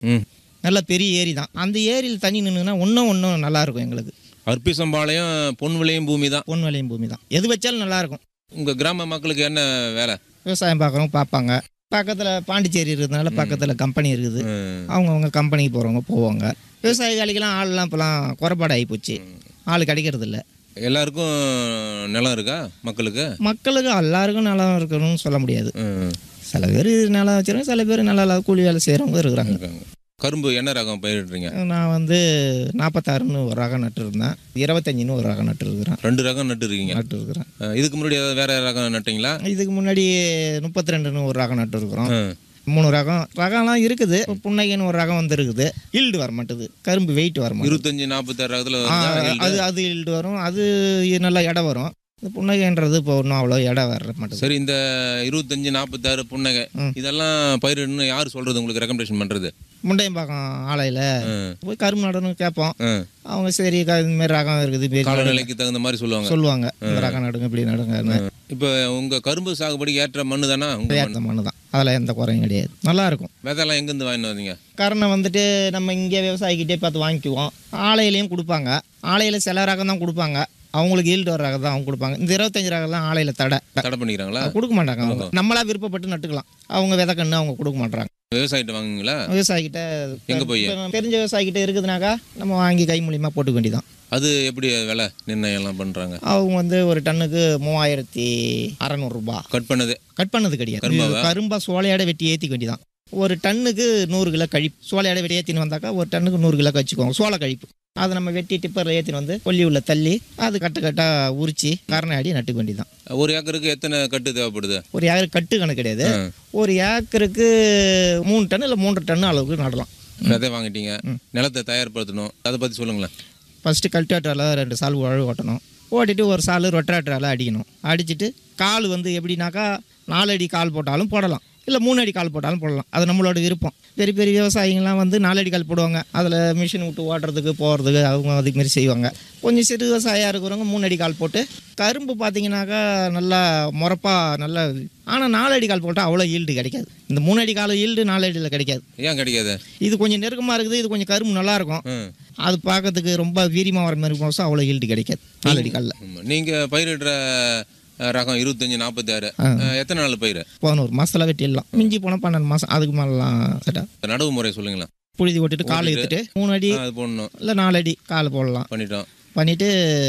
ம் நல்ல பெரிய ஏரி தான் அந்த ஏரியில் தண்ணி நின்றுனா இன்னும் இன்னும் நல்லா இருக்கும் எங்களுக்கு அற்பிசம்பாளையம் பொன் விளையும் பூமி தான் பொன் விளையும் பூமி தான் எது வச்சாலும் நல்லா இருக்கும் உங்கள் கிராம மக்களுக்கு என்ன வேலை விவசாயம் பார்க்குறவங்க பார்ப்பாங்க பக்கத்தில் பாண்டிச்சேரி இருக்கிறதுனால பக்கத்தில் கம்பெனி இருக்குது ம். அவங்கவுங்க கம்பெனிக்கு போகிறவங்க போவாங்க விவசாயிகளுக்கெல்லாம் ஆள்லாம் இப்போலாம் குறைபாடு ஆகிப்போச்சு ஆள் கிடைக்கிறது இல்ல எல்லாருக்கும் நிலம் இருக்கா மக்களுக்கு மக்களுக்கு எல்லாருக்கும் நிலம் இருக்கணும்னு சொல்ல முடியாது ம். சில பேர் நிலம் வச்சிருக்காங்க சில பேர் நல்லா இல்லாத கூலி வேலை செய்கிறவங்க இருக்கிறாங்க இருக்காங்க கரும்பு என்ன ரகம் பயிரிடுறீங்க நான் வந்து நாற்பத்தாறுன்னு ஒரு ரகம் நட்டுருந்தேன் இருபத்தஞ்சின்னு ஒரு ரகம் நட்டுருக்குறேன் ரெண்டு ரகம் நட்டு இருக்கீங்க நட்டுருக்குறேன் அஹ் இதுக்கு முன்னாடி ஏதாவது வேற ரகம் நட்டீங்களா இதுக்கு முன்னாடி முப்பத்தி ரெண்டுன்னு ஒரு ரகம் நட்டுருக்குறோம் ம். மூணு ரகம் ரகம்லாம் இருக்குது இப்போ புன்னகைன்னு ஒரு ரகம் வந்துருக்குது ஈல்டு வர மாட்டுது கரும்பு வெயிட் வர மாட்டுது இருபத்தஞ்சு நாற்பத்தாறு ரகத்தில் ஆ, அது அது ஈல்டு வரும் அது நல்லா இடம் வரும் இந்த புன்னகைன்றது இப்போ ஒன்றும் அவ்வளோ இடம் வர மாட்டுது சரி இந்த இருபத்தஞ்சு நாற்பத்தாறு புன்னகை ம். இதெல்லாம் பயிரிடணும் யார் சொல்றது உங்களுக்கு ரெக்கமெண்டேஷன் பண்றது முண்டையம்பாக்கம் ஆலையில் ம். போய் கரும்பு நடணும்னு கேட்போம் ம். அவங்க சரி க- இந்த மாதிரி ரகம் இருக்குது இப்படி நடுங்க. காலநிலைக்கு தகுந்த மாதிரி சொல்லுவாங்க சொல்லுவாங்க இந்த ரகம் நடுங்க இப்படி நடுங்கன்னு இப்போ உங்க கரும்பு சாகுபடிக்கு ஏற்ற மண்ணு தானா உங்க மண் ஏற்ற மண்ணு தான் அதில் எந்த குறையும் கிடையாது நல்லா இருக்கும் விதைலாம் எங்கேருந்து வாங்கிட்டு வந்தீங்க கரணை வந்துட்டு நம்ம இங்கே விவசாயிக்கிட்டே பார்த்து வாங்கிக்குவோம் ஆலையிலையும் கொடுப்பாங்க ஆலையில் சில ரகம் தான் கொடுப்பாங்க அவங்களுக்கு ஈல்டு வர ரகம் தான் அவங்க கொடுப்பாங்க இந்த இருபத்தஞ்சு ரகம் தான் ஆலையில் தடை தடை பண்ணிக்கிறாங்களா கொடுக்க மாட்டாங்க அவங்க நம்மளா விருப்பப்பட்டு நட்டுக்கலாம் அவங்க விதை கண்ணு அவங்க கொடுக்க மாட்டாங்க விவசாயிட்ட வாங்குங்களா விவசாயிக்கிட்ட எங்க போய்? இப்ப தெரிஞ்ச விவசாயிக்கிட்ட இருக்குதுனாக்கா நம்ம வாங்கி கை மூலியமாக போட்டுக்க வேண்டியதான் அது எப்படி விலை நிர்ணயம் எல்லாம் பண்றாங்க அவங்க வந்து ஒரு டன்னுக்கு மூவாயிரத்தி அறநூறுபா கட் பண்ணது கட் பண்ணது கிடையாது கரும்பாவா? இது கரும்பா சோலையாட வெட்டி ஏற்றிக்க வேண்டியதான் ஒரு டன்னுக்கு நூறு கிலோ கழிப்பு சோலையாட வெட்டி ஏற்றின்னு வந்தாக்கா ஒரு டன்னுக்கு நூறு கிலோ கழிச்சுக்குவாங்க சோள கழிப்பு அதை நம்ம வெட்டி டிப்பரில் ஏற்றின்னு வந்து கொல்லி உள்ள தள்ளி அது கட்டு கட்டாக உரிச்சு கரணை அடி நட்டுக்க வேண்டியதான் ஒரு ஏக்கருக்கு எத்தனை கட்டு தேவைப்படுது ஒரு ஏக்கர் கட்டு கணக்கு கிடையாது ம். ஒரு ஏக்கருக்கு மூணு டன் இல்லை மூன்று டன் அளவுக்கு நடலாம் விதை வாங்கிட்டீங்க நிலத்தை தயார்படுத்தணும் அதை பத்தி சொல்லுங்களேன் ஃபஸ்ட்டு கல்டிவேட்டரில் ரெண்டு சால் உழவு ஓட்டணும் ஓட்டிட்டு ஒரு சால் ரொட்டேட்டரால் அடிக்கணும் அடிச்சிட்டு கால் வந்து எப்படின்னாக்கா நாலு அடி கால் போட்டாலும் போடலாம் இல்லை மூணு அடி கால் போட்டாலும் போடலாம் அது நம்மளோட விருப்பம் பெரிய பெரிய விவசாயிங்கள்லாம் வந்து நாலு அடி கால் போடுவாங்க அதில் மிஷின் விட்டு ஓட்டுறதுக்கு போகிறதுக்கு அவங்க அதுக்கு மாரி செய்வாங்க கொஞ்சம் சிறு விவசாயியாக இருக்கிறவங்க மூணு அடி கால் போட்டு கரும்பு பார்த்தீங்கன்னாக்கா நல்லா முறப்பாக நல்லா ஆனால் நாலு அடி கால் போட்டால் அவ்வளோ ஈல்டு கிடைக்காது இந்த மூணு அடி கால் ஈல்டு நாலு அடியில் கிடைக்காது ஏன் கிடைக்காது இது கொஞ்சம் நெருக்கமாக இருக்குது இது கொஞ்சம் கரும்பு நல்லா இருக்கும் ம். அது பார்க்கறதுக்கு ரொம்ப வீரியமாக வர மாதிரி மோசம் அவ்வளோ ஈல்டு கிடைக்காது நாலடி காலில் ஆமா. நீங்க பயிரிடுற அஹ், ரகம் இருபத்தஞ்சு நாற்பத்தி ஆறு எத்தனை நாள் பயிர் பதினோரு மாசத்துல வெட்டிடலாம் மிஞ்சி போனால் பன்னெண்டு மாதம் அதுக்கு மேலாம் செட்டா நடவு முறை சொல்லுங்களேன் புழுதி ஓட்டிட்டு கால் எடுத்துட்டு மூணு அடி அது போடணும் இல்லை நாலு அடி கால் போடலாம் பண்ணிட்டோம் பண்ணிவிட்டு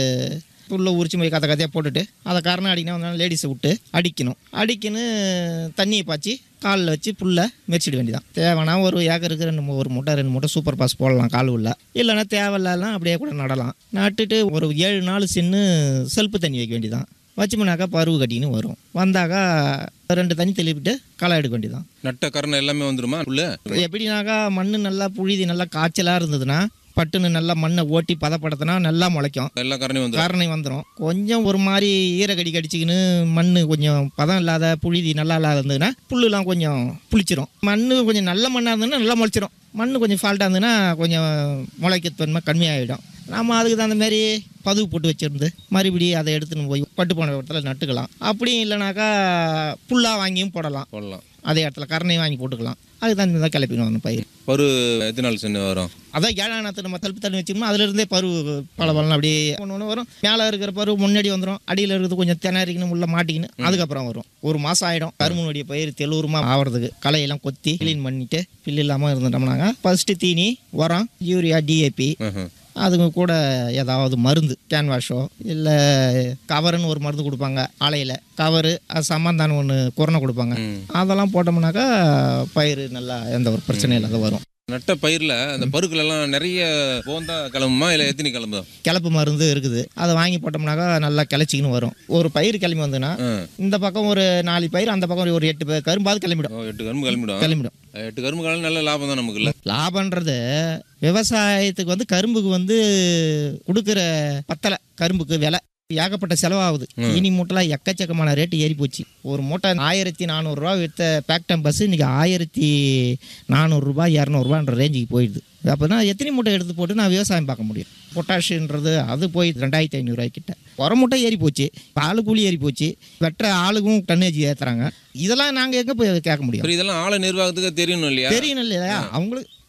புல்லை உரிச்சு போய் கதை கதையாக போட்டுட்டு அதை கரணை அடிக்கணும் வந்தாலும் லேடிஸை விட்டு அடிக்கணும் அடிக்கணும் தண்ணியை பாய்ச்சி காலில் வச்சு புல்லை மெரிச்சிட வேண்டியதான் தேவைன்னா ஒரு ஏக்கருக்கு ரெண்டு மூ- ஒரு மூட்டை ரெண்டு மூட்டை சூப்பர் பாஸ் போடலாம் கால் உள்ள இல்லைன்னா தேவையில்லாம் அப்படியே கூட நடலாம் நட்டுட்டு ஒரு ஏழு நாள் சின்னு செல்ப்பு தண்ணி வைக்க வேண்டியதான் வச்சோம்னாக்கா பருவு கட்டின்னு வரும் வந்தாக்கா ரெண்டு தண்ணி தெளிவிட்டு களை எடுக்க வேண்டியதான் நட்ட கரணை எல்லாமே வந்துருமா உள்ள எப்படின்னாக்கா மண் நல்லா புழுதி நல்லா காய்ச்சலாக இருந்ததுன்னா பட்டுன்னு நல்லா மண்ணை ஓட்டி பதப்படுத்தினா நல்லா முளைக்கும் எல்லா கரணையும் வந்துடும் காரணை வந்துடும் கொஞ்சம் ஒரு மாதிரி ஈரக்கடி கடிச்சிக்கின்னு மண் கொஞ்சம் பதம் இல்லாத புழுதி நல்லா இல்லாத இருந்ததுன்னா புல்லுலாம் கொஞ்சம் புளிச்சிரும் மண் கொஞ்சம் நல்ல மண்ணாக இருந்ததுன்னா நல்லா முளைச்சிரும் மண் கொஞ்சம் ஃபால்ட்டாக இருந்ததுன்னா கொஞ்சம் முளைக்க தன்மை கம்மியாகிடும் நாம் அதுக்கு தகுந்த மாதிரி பதுவு போட்டு வச்சிருந்து மறுபடியும் அதை எடுத்துன்னு போய் பட்டு போன இடத்துல நட்டுக்கலாம் அப்படியும் இல்லைனாக்கா புல்லாக வாங்கியும் போடலாம் போடலாம் அதே இடத்துல கரணையும் வாங்கி போட்டுக்கலாம் அதுக்கு தகுந்த மாதிரி கிளப்பிக்கணும் அந்த பயிர் பரு எத்தனை நாள் சென்று வரும் அதான் ஏழாம் நாற்று நம்ம தழுப்பு தண்ணி வச்சோம்னா அதுலேருந்தே பரு பல பலன் அப்படியே ஒன்று ஒன்று வரும் மேலே இருக்கிற பரு முன்னாடி வந்துடும் அடியில் இருக்கிறது கொஞ்சம் திணறிக்கணும் உள்ள மாட்டிக்கணும் அதுக்கப்புறம் வரும் ஒரு மாதம் ஆகிடும் கரும்புனுடைய பயிர் தெளிவுரமாக ஆகிறதுக்கு களையெல்லாம் கொத்தி க்ளீன் பண்ணிட்டு பில்லு இல்லாமல் இருந்துட்டோம்னாங்க ஃபஸ்ட்டு தீனி உரம் யூரியா டிஏபி ம்ஹும். அதுக்கு கூட ஏதாவது மருந்து கேன்வாஷோ இல்லை கவருன்னு ஒரு மருந்து கொடுப்பாங்க ஆலையில் கவரு அது சம்மந்தான ஒன்று குரணை கொடுப்பாங்க ம். அதெல்லாம் போட்டோம்னாக்கா பயிர் நல்லா எந்த ஒரு பிரச்சனையும் இல்லாத வரும் நட்ட பயிர்ல அந்த பருக்கள் எல்லாம் நிறைய போந்தா கிளம்புமா இல்ல எத்தனை கிளம்புதா கிளப்பு மருந்து இருக்குது அதை வாங்கி போட்டோம்னாக்கா நல்லா கிளச்சிக்கின்னு வரும் ஒரு பயிர் கிளம்பி வந்துன்னா ம். இந்த பக்கம் ஒரு நாலு பயிர் அந்த பக்கம் ஒரு எட்டு பயிர் கரும்பாவது கிளம்பிடும் ஓ, எட்டு கரும்பு கிளம்பிடும் கிளம்பிடும் எட்டு கரும்பு காலம் நல்ல லாபம் தான் நமக்கு இல்ல லாபன்றது விவசாயத்துக்கு வந்து கரும்புக்கு வந்து கொடுக்குற பத்தலை கரும்புக்கு விலை ஏகப்பட்ட செலவாகுது இனி மூட்டைலாம் எக்கச்சக்கமான ரேட்டு ஏறி போச்சு ஒரு மூட்டை ஆயிரத்தி நானூறுரூவா விற்ற பேக்டம் பஸ் இன்னைக்கு ஆயிரத்தி நானூறுரூபா இரநூறுபான்ற ரேஞ்சுக்கு போயிடுது அப்போ தான் எத்தனை மூட்டை எடுத்து போட்டு நான் விவசாயம் பார்க்க முடியும் பொட்டாஷுன்றது அது போய் ரெண்டாயிரத்தி ஐநூறுரூவாய் கிட்ட உர மூட்டை ஏறி போச்சு ஆளு கூலி ஏறி போச்சு வெட்டுற ஆளுக்கும் டன்னேஜ் ஏற்றுறாங்க இதெல்லாம் நாங்கள் எங்கே போய் கேட்க முடியும் சரி இதெல்லாம் ஆள நிர்வாகத்துக்கு தெரியணும் இல்லையா தெரியணும் இல்லையா அவங்களுக்கு